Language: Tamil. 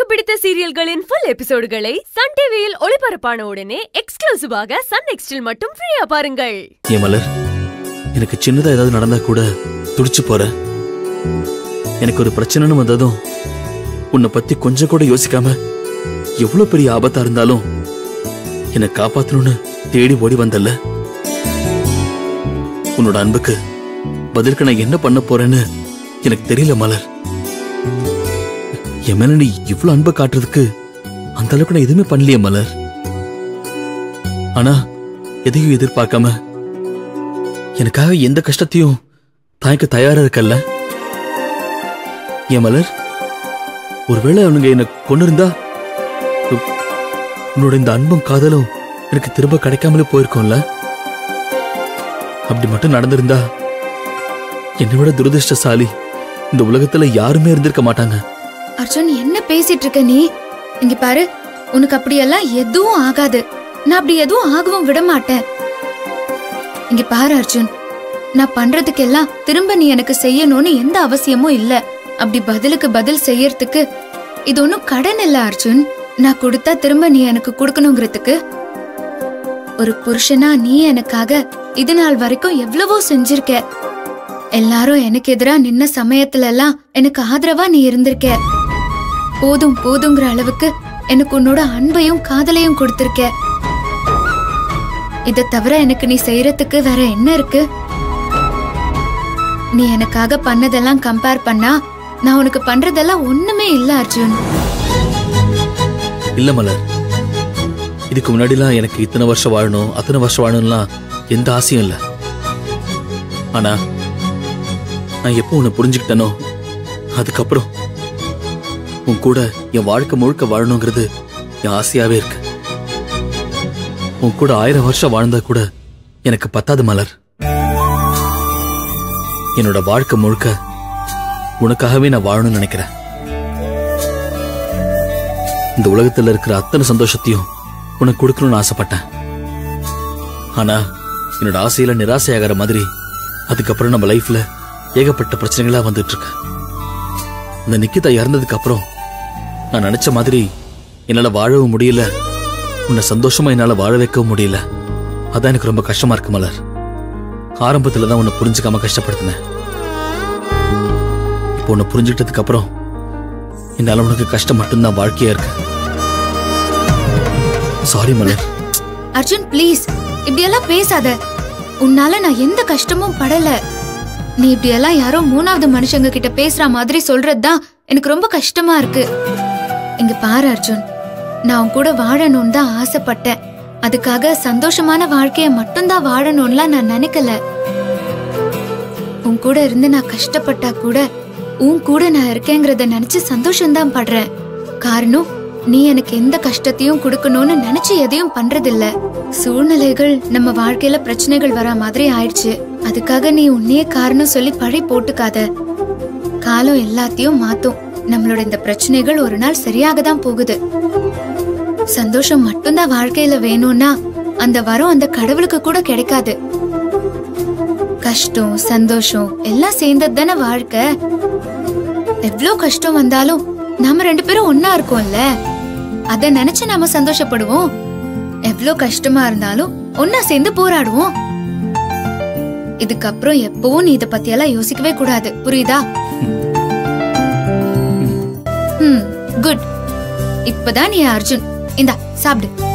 பிடித்த சீரியல்களின் ஃபுல் எபிசோடுகளை சன் டிவியில் ஒளிபரப்பான உடனே எக்ஸ்க்ளூசிவாக சன் நெக்ஸ்டில் மட்டும் ஃப்ரீயா பாருங்கள் என் மலர் எனக்கு சின்னதா ஏதாவது நடந்தா கூட துடிச்சு போற எனக்கு ஒரு பிரச்சனைன்னு வந்ததும் உன்னை பத்தி கொஞ்சம் கூட யோசிக்காம எவ்வளவு பெரிய ஆபத்தா இருந்தாலும் என்னை காப்பாத்தணும்னு தேடி ஓடி வந்தல்ல உன்னோட அன்புக்கு பதிலுக்கு நான் என்ன பண்ண போறேன்னு எனக்கு தெரியல மலர் என் மேல நீ இவ்வளவு அன்பை காட்டுறதுக்கு அந்த அளவுக்கு நான் எதுவுமே பண்ணலையே மலர் ஆனா எதையும் எதிர்பார்க்காம எனக்காக எந்த கஷ்டத்தையும் தாய்க்க தயாரா இருக்கல்ல என் மலர் ஒருவேளை அவனுங்க என்ன கொண்டு இருந்தா உன்னோட இந்த அன்பும் காதலும் எனக்கு திரும்ப கிடைக்காமலே போயிருக்கும்ல அப்படி மட்டும் நடந்திருந்தா என்னை விட துரதிருஷ்டசாலி இந்த உலகத்துல யாருமே இருந்திருக்க மாட்டாங்க அர்ஜுன் என்ன பேசிட்டு இருக்க நீ இங்க பாரு உனக்கு அப்படியெல்லாம் எதுவும் ஆகாது நான் அப்படி எதுவும் ஆகவும் விட மாட்டேன் இங்க பாரு அர்ஜுன் நான் பண்றதுக்கெல்லாம் திரும்ப நீ எனக்கு செய்யணும்னு எந்த அவசியமும் இல்ல அப்படி பதிலுக்கு பதில் செய்யறதுக்கு இது ஒன்னும் கடன் இல்ல அர்ஜுன் நான் கொடுத்தா திரும்ப நீ எனக்கு கொடுக்கணுங்கிறதுக்கு ஒரு புருஷனா நீ எனக்காக இது நாள் வரைக்கும் எவ்வளவோ செஞ்சிருக்க எல்லாரும் எனக்கு எதிரா நின்ன சமயத்துல எல்லாம் எனக்கு ஆதரவா நீ இருந்திருக்க போதும் போதுங்கிற அளவுக்கு எனக்கு உன்னோட அன்பையும் காதலையும் கொடுத்திருக்க இத தவிர எனக்கு நீ செய்யறதுக்கு வேற என்ன இருக்கு நீ எனக்காக பண்ணதெல்லாம் கம்பேர் பண்ணா நான் உனக்கு பண்றதெல்லாம் ஒண்ணுமே இல்ல அர்ஜுன் இல்ல மலர் இதுக்கு முன்னாடிலாம் எனக்கு இத்தனை வருஷம் வாழணும் அத்தனை வருஷம் வாழணும்லாம் எந்த ஆசையும் இல்ல ஆனா நான் எப்போ உன்னை புரிஞ்சுக்கிட்டனோ அதுக்கப்புறம் உன் கூட என் வாழ்க்கை முழுக்க வாழணுங்கிறது என் ஆசையாவே இருக்கு உன் கூட ஆயிரம் வருஷம் வாழ்ந்தா கூட எனக்கு பத்தாது மலர் என்னோட வாழ்க்கை முழுக்க உனக்காகவே நான் வாழணும்னு நினைக்கிறேன் இந்த உலகத்துல இருக்கிற அத்தனை சந்தோஷத்தையும் உனக்கு கொடுக்கணும்னு ஆசைப்பட்டேன் ஆனா என்னோட ஆசையில நிராசையாகிற மாதிரி அதுக்கப்புறம் நம்ம லைஃப்ல ஏகப்பட்ட பிரச்சனைகளா வந்துட்டு இருக்கு இந்த நிக்கிதா இறந்ததுக்கு அப்புறம் நான் நினைச்ச மாதிரி என்னால வாழவும் முடியல உன்னை சந்தோஷமா என்னால வாழ வைக்கவும் முடியல அதான் எனக்கு ரொம்ப கஷ்டமா இருக்கு மலர் ஆரம்பத்துல தான் உன்னை புரிஞ்சுக்காம கஷ்டப்படுத்தினேன் இப்போ உன்னை புரிஞ்சுக்கிட்டதுக்கு அப்புறம் என்னால உனக்கு கஷ்டம் மட்டும்தான் வாழ்க்கையா இருக்கு சாரி மலர் அர்ஜுன் ப்ளீஸ் இப்படியெல்லாம் பேசாத உன்னால நான் எந்த கஷ்டமும் படல நீ இப்படியெல்லாம் யாரோ மூணாவது மனுஷங்க கிட்ட பேசுற மாதிரி சொல்றதுதான் எனக்கு ரொம்ப கஷ்டமா இருக்கு இங்க பாரு அர்ஜுன் நான் உன் கூட வாழணும்னு தான் ஆசைப்பட்டேன் அதுக்காக சந்தோஷமான வாழ்க்கைய மட்டும்தான் வாழணும்லாம் நான் நினைக்கல உன் கூட இருந்து நான் கஷ்டப்பட்டா கூட உன் கூட நான் இருக்கேங்கிறத நினைச்சு சந்தோஷம்தான் படுறேன் காரணம் நீ எனக்கு எந்த கஷ்டத்தையும் கொடுக்கணும்னு நினைச்சு எதையும் பண்றதில்ல சூழ்நிலைகள் நம்ம வாழ்க்கையில பிரச்சனைகள் வரா மாதிரி ஆயிடுச்சு அதுக்காக நீ உன்னையே காரணம் சொல்லி பழி போட்டுக்காத காலம் எல்லாத்தையும் மாத்தும் நம்மளோட இந்த பிரச்சனைகள் ஒரு நாள் சரியாக தான் போகுது சந்தோஷம் மட்டும்தான் வாழ்க்கையில வேணும்னா அந்த வரம் அந்த கடவுளுக்கு கூட கிடைக்காது கஷ்டம் சந்தோஷம் எல்லாம் சேர்ந்தது தானே வாழ்க்கை எவ்வளவு கஷ்டம் வந்தாலும் நாம ரெண்டு பேரும் ஒன்னா இருக்கோம்ல அத நினைச்சு நாம சந்தோஷப்படுவோம் எவ்வளவு கஷ்டமா இருந்தாலும் ஒன்னா சேர்ந்து போராடுவோம் இதுக்கப்புறம் எப்பவும் நீ இத பத்தி எல்லாம் யோசிக்கவே கூடாது புரியுதா ம் குட் இப்பதான் நீ அர்ஜுன் இந்தா சாப்பிடு